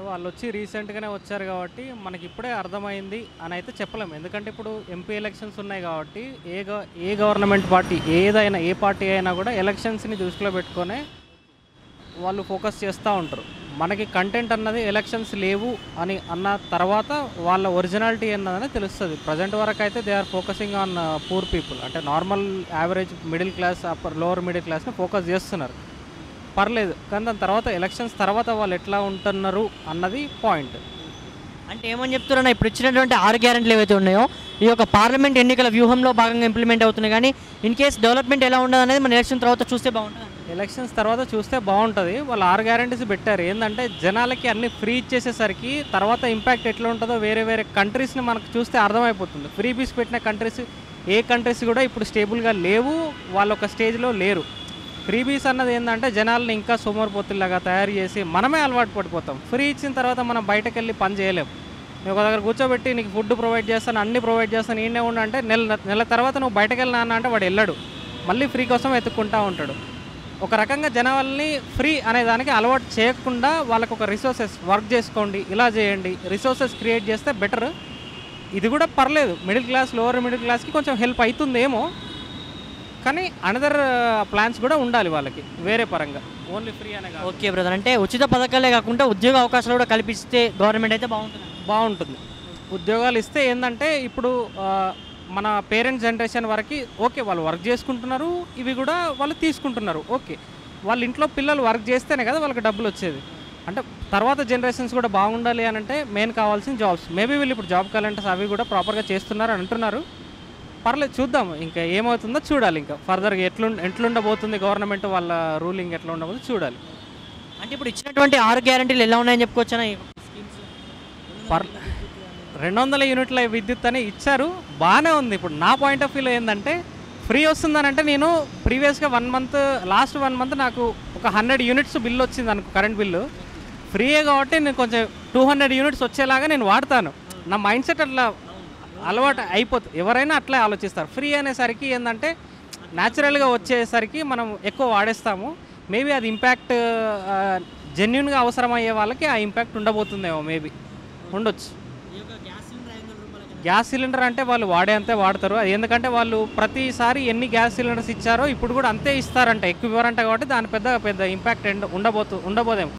వాళ్ళు వచ్చి రీసెంట్గానే వచ్చారు కాబట్టి మనకి ఇప్పుడే అర్థమైంది అని అయితే చెప్పలేము ఎందుకంటే ఇప్పుడు ఎంపీ ఎలక్షన్స్ ఉన్నాయి కాబట్టి ఏ గవ ఏ గవర్నమెంట్ పార్టీ ఏదైనా ఏ పార్టీ అయినా కూడా ఎలక్షన్స్ని దృష్టిలో పెట్టుకొనే వాళ్ళు ఫోకస్ చేస్తూ ఉంటారు మనకి కంటెంట్ అన్నది ఎలక్షన్స్ లేవు అని అన్న తర్వాత వాళ్ళ ఒరిజినాలిటీ అన్నదని తెలుస్తుంది ప్రజెంట్ వరకు అయితే they are focusing on poor people అంటే normal average middle class upper lower middle క్లాస్ని ఫోకస్ చేస్తున్నారు పర్లేదు కానీ దాని తర్వాత ఎలక్షన్స్ తర్వాత వాళ్ళు ఎట్లా ఉంటున్నారు అన్నది పాయింట్ అంటే ఏమని చెప్తున్నారన్న ఇప్పుడు ఇచ్చినటువంటి ఆరు గ్యారెంటీలు ఏవైతే ఉన్నాయో ఈ యొక్క పార్లమెంట్ ఎన్నికల వ్యూహంలో భాగంగా ఇంప్లిమెంట్ అవుతున్నాయి కానీ ఇన్ కేస్ డెవలప్మెంట్ ఎలా ఉండదు అనేది మన ఎలక్షన్ తర్వాత చూస్తే బాగుంటుంది ఎలక్షన్స్ తర్వాత చూస్తే బాగుంటుంది వాళ్ళు ఆరు గ్యారంటీస్ పెట్టారు ఏంటంటే జనాలకి అన్ని ఫ్రీ ఇచ్చేసేసరికి తర్వాత ఇంపాక్ట్ ఎట్లా ఉంటుందో వేరే వేరే కంట్రీస్ని మనకు చూస్తే అర్థమైపోతుంది ఫ్రీ బీస్ పెట్టిన కంట్రీస్ ఏ కంట్రీస్ కూడా ఇప్పుడు స్టేబుల్గా లేవు వాళ్ళు ఒక స్టేజ్లో లేరు ఫ్రీ బీస్ అన్నది ఏంటంటే జనాల్ని ఇంకా సోమరిపోతుల్లాగా తయారు చేసి మనమే అలవాటు పడిపోతాం ఫ్రీ ఇచ్చిన తర్వాత మనం బయటకు వెళ్ళి పని చేయలేం నేను ఒక దగ్గర కూర్చోబెట్టి నీకు ఫుడ్ ప్రొవైడ్ చేస్తాను అన్ని ప్రొవైడ్ చేస్తాను ఈయనే ఉండు అంటే నెల నెల తర్వాత నువ్వు బయటకు వెళ్ళినా అన్న అంటే వాడు వెళ్ళాడు మళ్ళీ ఫ్రీ కోసం వెతుక్కుంటా ఉంటాడు ఒక రకంగా జనాల్ని ఫ్రీ అనే దానికి అలవాటు చేయకుండా వాళ్ళకు ఒక రిసోర్సెస్ వర్క్ చేసుకోండి ఇలా చేయండి రిసోర్సెస్ క్రియేట్ చేస్తే బెటర్ ఇది కూడా పర్లేదు మిడిల్ క్లాస్ లోవర్ మిడిల్ క్లాస్కి కొంచెం హెల్ప్ అవుతుందేమో కానీ అనదర్ ప్లాన్స్ కూడా ఉండాలి వాళ్ళకి వేరే పరంగా ఓన్లీ ఫ్రీ అనే కాదు ఓకే బ్రదర్ అంటే ఉచిత పథకాలే కాకుండా ఉద్యోగ అవకాశాలు కూడా కల్పిస్తే గవర్నమెంట్ అయితే బాగుంటుంది బాగుంటుంది ఉద్యోగాలు ఇస్తే ఏంటంటే ఇప్పుడు ఆ, మన పేరెంట్స్ జనరేషన్ వరకు ఓకే వాళ్ళు వర్క్ చేసుకుంటున్నారు ఇవి కూడా వాళ్ళు తీసుకుంటున్నారు ఓకే వాళ్ళ ఇంట్లో పిల్లలు వర్క్ చేస్తేనే కదా వాళ్ళకి డబ్బులు వచ్చేది అంటే తర్వాత జనరేషన్స్ కూడా బాగుండాలి అని అంటే మెయిన్ కావాల్సిన జాబ్స్ మేబీ వీళ్ళు ఇప్పుడు జాబ్ క్యాలెంటర్స్ అవి కూడా ప్రాపర్గా చేస్తున్నారు అని అంటున్నారు పర్లేదు చూద్దాం ఇంకా ఏమవుతుందో చూడాలి ఇంకా ఫర్దర్గా ఎట్లుండ ఎట్లుండబోతుంది గవర్నమెంట్ వాళ్ళ రూలింగ్ ఎట్లా ఉండబోతుందో చూడాలి అంటే ఇప్పుడు ఇచ్చినటువంటి ఆరు గ్యారెంటీలు ఎలా ఉన్నాయని చెప్పుకోవచ్చా పర్ రెండు వందల యూనిట్ల విద్యుత్ అని ఇచ్చారు బాగానే ఉంది ఇప్పుడు నా పాయింట్ ఆఫ్ వ్యూలో ఏంటంటే ఫ్రీ వస్తుందని అంటే నేను ప్రీవియస్గా one month last one month నాకు ఒక హండ్రెడ్ యూనిట్స్ బిల్ వచ్చింది అనుకో కరెంట్ బిల్లు ఫ్రీయే కాబట్టి నేను కొంచెం టూ హండ్రెడ్ యూనిట్స్ వచ్చేలాగా నేను వాడతాను నా మైండ్ సెట్ అట్లా అలవాటు అయిపోతుంది ఎవరైనా అట్లే ఆలోచిస్తారు ఫ్రీ అనేసరికి ఏంటంటే న్యాచురల్గా వచ్చేసరికి మనం ఎక్కువ వాడేస్తాము మేబీ అది ఇంపాక్ట్ జెన్యున్గా అవసరమయ్యే వాళ్ళకి ఆ ఇంపాక్ట్ ఉండబోతుందేమో మేబీ ఉండొచ్చు గ్యాస్ సిలిండర్ అంటే వాళ్ళు వాడే అంతే వాడతారు అది ఎందుకంటే వాళ్ళు ప్రతిసారి ఎన్ని గ్యాస్ సిలిండర్స్ ఇచ్చారో ఇప్పుడు కూడా అంతే ఇస్తారంట ఎక్కువ ఇవ్వరంట కాబట్టి దాని పెద్ద పెద్ద ఇంపాక్ట్ ఉండబోతు ఉండబోదేమో